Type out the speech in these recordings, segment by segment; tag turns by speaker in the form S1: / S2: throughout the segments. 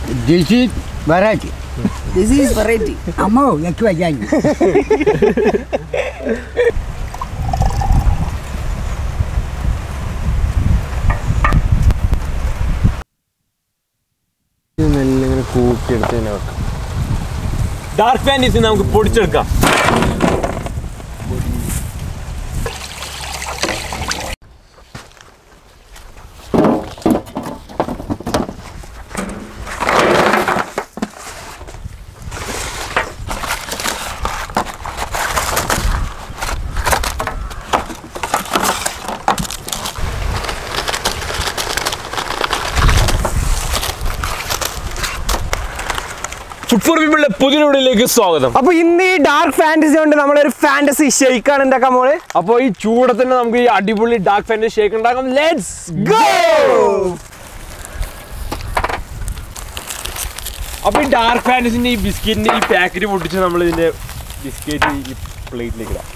S1: This is variety.
S2: This is variety.
S1: Amo, jak wajani.
S3: ഇത് മെല്ലെ ഇങ്ങനെ കൂട്ടിയെടുത്ത് തന്നെ വെക്കാം
S4: ഡാർക്ക് ഫാൻറ്റസി നമുക്ക് പൊടിച്ചെടുക്കാം ഫുഡ് ഫോർ പീപ്പിളിന്റെ പുതിയ വീഡിയോയിലേക്ക് സ്വാഗതം
S3: അപ്പൊ ഇന്ന് ഈ ഡാർക്ക് ഫാന്റസി കൊണ്ട് നമ്മളൊരു ഫാന്റസി ഷെയ്ക്കാണ് ഉണ്ടാക്കാൻ മോള്
S4: അപ്പോൾ ഈ ചൂടത്തിന് നമുക്ക് ഈ അടിപൊളി ഡാർക്ക് ഫാൻറ്റസി ഷേക്ക് ഉണ്ടാക്കാം ലെറ്റ്സ്
S3: ഗോ
S4: അപ്പോൾ ഈ ഡാർക്ക് ഫാൻറ്റസിന്റെ ഈ ബിസ്ക്കറ്റിന്റെ ഈ പാക്കറ്റ് പൊട്ടിച്ച് നമ്മൾ ഇതിന്റെ ബിസ്ക്കറ്റ് ഈ പ്ലേറ്റിലേക്ക് ഇടാം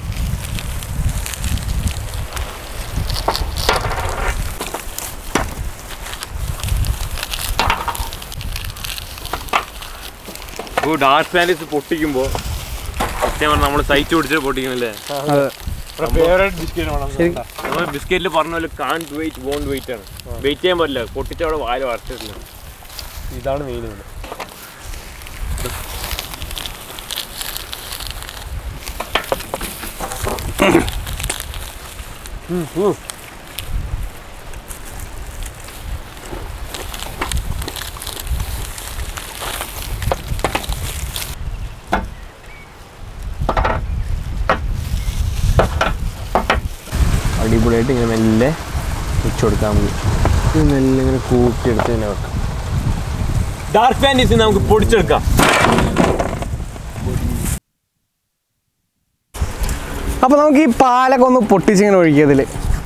S4: അപ്പോൾ ഡാർക്ക് ഫാൻറ്റസി പൊട്ടിക്കുമ്പോൾ സത്യം പറഞ്ഞാൽ നമ്മൾ സൈറ്റ് പിടിച്ച് പൊട്ടിക്കണല്ലേ ഫേവറേറ്റ് ബിസ്ക്കറ്റ് നമ്മൾ ബിസ്ക്കറ്റിൽ പറഞ്ഞ പോലെ കാൺഡ് വെയിറ്റ് വോണ്ട് വെയിറ്റ് ആണ് വെയിറ്റ് ചെയ്യാൻ പറ്റില്ല പൊട്ടിച്ച് അവിടെ വായിൽ വരച്ചിട്ടില്ല ഇതാണ് മെയിൻ ഇവിടെ
S3: അടിപൊളിയായിട്ട് ഇങ്ങനെ മെല്ലെ വെച്ച് കൊടുക്കാൻ മതി ഇത് മെല്ലെ ഇങ്ങനെ കൂട്ടിയെടുത്ത് തന്നെ വെക്കാം
S4: ഡാർക്ക് ഫാൻറ്റസി നമുക്ക് പൊടിച്ചെടുക്കാം
S3: അപ്പൊ നമുക്ക് ഈ പാലൊക്കെ ഒന്ന് പൊട്ടിച്ചിങ്ങനെ ഒഴിക്കുക ഇതില്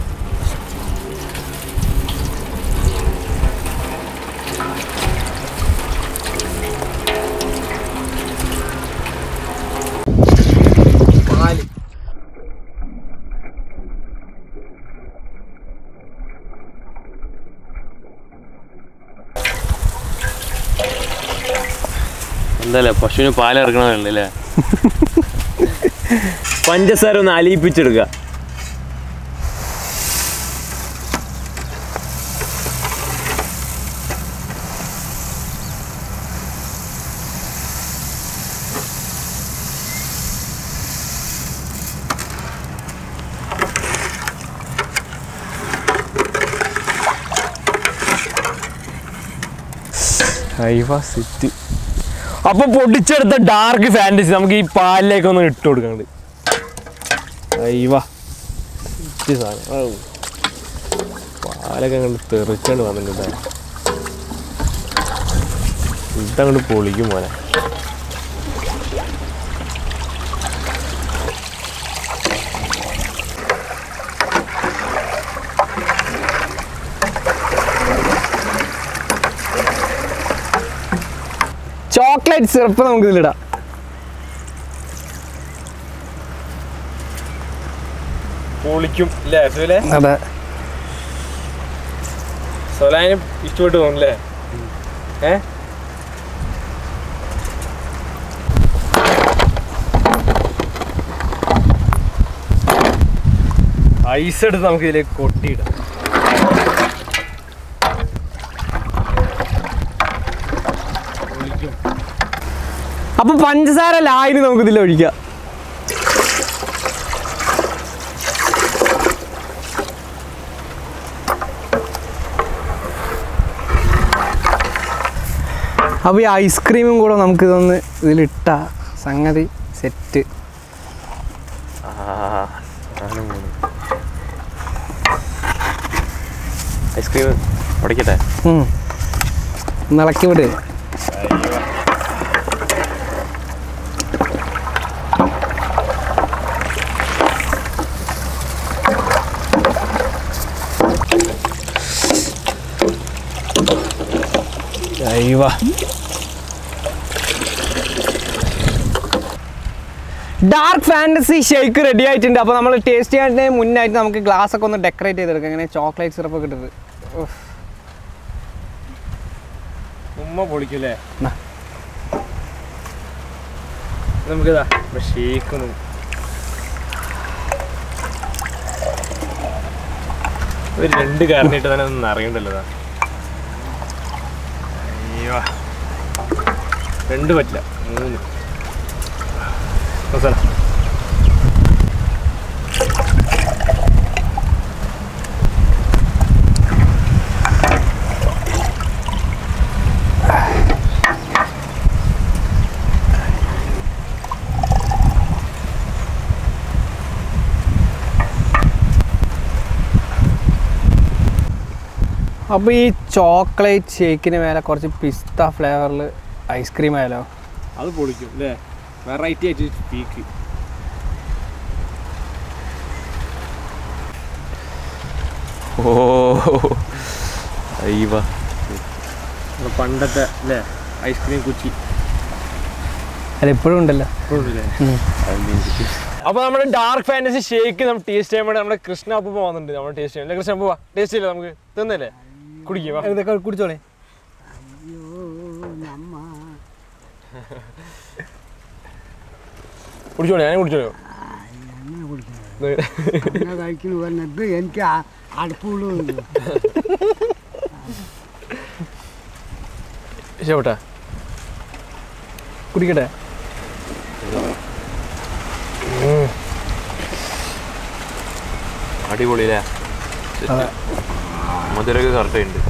S2: പാല്
S4: എന്തായാലും പശുവിന് പാൽ ഇറക്കണമല്ലേ പഞ്ചസാര ഒന്ന് അലിയിപ്പിച്ചെടുക്കുക
S3: സിറ്റി അപ്പൊ പൊട്ടിച്ചെടുത്ത ഡാർക്ക് ഫാന്റസി നമുക്ക് ഈ പാലിലേക്ക് ഒന്ന് ഇട്ട് കൊടുക്കണ്ട് അയ്യവാ സെറ്റ് സാധനം ഔ. പാലൊക്കെ അങ്ങോട്ട് തെറിച്ചോണ്ട് വന്നിട്ടുണ്ട് ഇതങ്ങോട്ട് പൊളിക്കും മോനെ ചോക്ലേറ്റ് സിറപ്പ് നമുക്ക് ഇതിലിടാം
S4: പൊളിക്കും അല്ലേ സുലേ
S3: അതെ
S4: സൊലാന് ഇഷ്ടപ്പെട്ടു തോന്നുന്നല്ലേ ഏ ഐസ് എടുത്ത് നമുക്ക് ഇതിലേക്ക് കൊട്ടിയിടാം
S3: അപ്പൊ പഞ്ചസാര ലായനി നമുക്ക് ഇതിൽ ഒഴിക്കാം അപ്പോൾ ഈ ഐസ്ക്രീമും കൂടെ നമുക്ക് ഇതൊന്ന് ഇതിലിട്ട സംഗതി സെറ്റ്
S4: ഐസ്ക്രീം ഉടക്കട്ടെ
S3: ഇളക്കി വിട് അയ്യവ ഡാർക്ക് ഫാൻറ്റസി ഷേക്ക് റെഡി ആയിട്ടുണ്ട് അപ്പോൾ നമ്മൾ ടേസ്റ്റ് ചെയ്യാൻ മുന്നായിട്ട് നമുക്ക് ഗ്ലാസ് ഒക്കെ ഒന്ന് ഡെക്കറേറ്റ് ചെയ്തെടുക്കാം ഇങ്ങനെ ചോക്ലേറ്റ് സിറപ്പ് ഒക്കെ ഇട്ടിട്ട് ഉഫ്. ഉമ്മ പൊളിക്കല്ലേ
S2: എന്നാ.
S3: നമുക്കിതാ ഷേക്കുന്നു ഒരു രണ്ട് കാരണിട്ട് തന്നെ ഒന്ന് അറിയണ്ടല്ലോ ഇതാ. അയ്യോ രണ്ട് പറ്റില്ല മൂന്ന് അവസാനം
S2: അപ്പോൾ ഈ ചോക്ലേറ്റ് ഷേക്കിന് മേലെ കുറച്ച് പിസ്ത ഫ്ലേവറിൽ ഐസ്ക്രീം ആയാലോ
S3: അത് പൊളിക്കും അല്ലേ വെറൈറ്റി ആയിട്ട് സ്പീക്ക്
S4: ഓ അയ്യവ
S3: പണ്ടത്തെ അല്ലേ ഐസ്ക്രീം കുച്ചി
S2: അത് എപ്പോഴും ഉണ്ടല്ലോ
S3: അപ്പൊ നമ്മുടെ ഡാർക്ക് ഫാന്റസി ഷേക്ക് നമ്മൾ ടേസ്റ്റ് ചെയ്യാൻ വേണ്ടി നമ്മുടെ കൃഷ്ണ അപ്പൂപ്പ വന്നിട്ടുണ്ട് നമ്മൾ ടേസ്റ്റ് ചെയ്യാൻ കൃഷ്ണ അപ്പൂപ്പ ടേസ്റ്റ് ചെയ്യില്ല നമുക്ക് തിന്നല്ലേ കുടിക്കുക
S2: ഇതൊക്കെ കുടിച്ചോളെ
S3: കുടിച്ചോളൂ ഞാൻ കുടിച്ചോളൂ
S1: അങ്ങനെ കഴിക്കുന്നു പറഞ്ഞത് എനിക്ക് ആ- അടുപ്പുള്ളൂ
S3: ഇഷ്ടപ്പെട്ട
S2: കുടിക്കട്ടെ
S4: അടിപൊളി അല്ലേ
S2: അതെ.
S4: മധുരമൊക്കെ കറക്റ്റ് ഉണ്ട്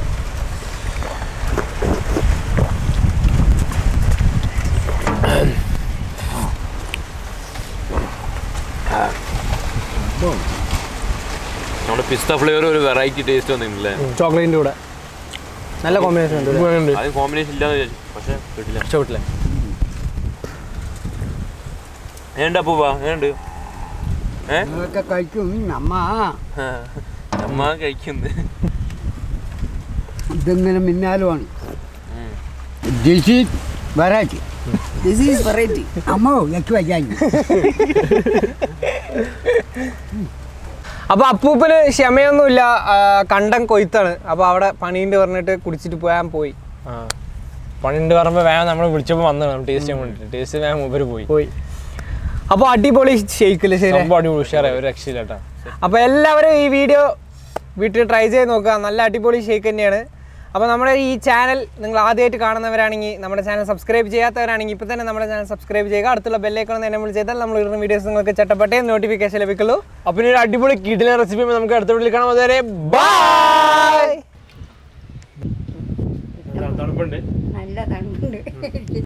S4: നമ്മുടെ പിസ്ത ഫ്ലേവർ ഒരു വെറൈറ്റി ടേസ്റ്റ് വന്നിട്ടില്ലേ
S2: ചോക്ലേറ്റിൻ്റെ കൂടെ നല്ല കോമ്പിനേഷൻ ഉണ്ട് ഇതില്.
S4: അത് കോമ്പിനേഷൻ ഇല്ലാന്ന് വിചാരിച്ചു പക്ഷെ കിട്ടില്ല
S3: ഇഷ്ടപ്പെട്ടില്ല
S4: ഏണ്ട പൂവാ ഏണ്ട് ഏ
S1: നിങ്ങളൊക്കെ കഴിക്കും നമ്മ
S4: അമ്മ കഴിക്കുന്നത്
S1: ഇതിങ്ങനെ മിന്നാലുമാണ് this is variety this is variety അമ്മോ എനിക്ക് വയ്യാഞ്ഞു
S2: അപ്പൊ അപ്പൂപ്പന് ക്ഷമയൊന്നുമില്ല ആ, കണ്ടം കൊയ്ത്താണ് അപ്പൊ അവിടെ പണീൻ്റെ പറഞ്ഞിട്ട് കുടിച്ചിട്ട് പോയാൻ പോയി
S3: ആ പണിണ്ട് പറയുമ്പോൾ വേഗം നമ്മൾ വിളിച്ചപ്പോൾ വന്നതാണ് ടേസ്റ്റ് ചെയ്യാൻ വേണ്ടിയിട്ട് ടേസ്റ്റ് വേഗം മൂപ്പര് പോയി
S2: പോയി അപ്പോൾ അടിപൊളി ഷെയ്ക്കില്ലേ ശരി
S3: സംഭവം അടിപൊളി ഉഷാറായി ഒരു രക്ഷയില്ല കേട്ടോ
S2: അപ്പോൾ എല്ലാവരും ഈ വീഡിയോ വീട്ടിൽ ട്രൈ ചെയ്ത് നോക്കുക നല്ല അടിപൊളി ഷേക്ക് തന്നെയാണ് അപ്പോൾ നമ്മുടെ ഈ ചാനൽ നിങ്ങൾ ആദ്യമായിട്ട് കാണുന്നവരാണെങ്കിൽ നമ്മുടെ ചാനൽ സബ്സ്ക്രൈബ് ചെയ്യാത്തവരാണെങ്കിൽ ഇപ്പോൾ തന്നെ നമ്മുടെ ചാനൽ സബ്സ്ക്രൈബ് ചെയ്യുക അടുത്തുള്ള ബെല്ലേക്കണം എന്നെ വിളിച്ച് ചെയ്താൽ നമ്മൾ ഇടുന്ന വീഡിയോസ് നിങ്ങൾക്ക് ചട്ടപ്പെട്ടേ നോട്ടിഫിക്കേഷൻ ലഭിക്കുള്ളൂ
S3: അപ്പൊ ഇനി ഒരു അടിപൊളി കിടിലൻ റെസിപ്പി നമുക്ക് അടുത്ത വീട്ടിൽ കാണാം അതുവരെ
S2: ബൈ
S3: തണുപ്പുണ്ട്
S5: നല്ല തണുപ്പുണ്ട്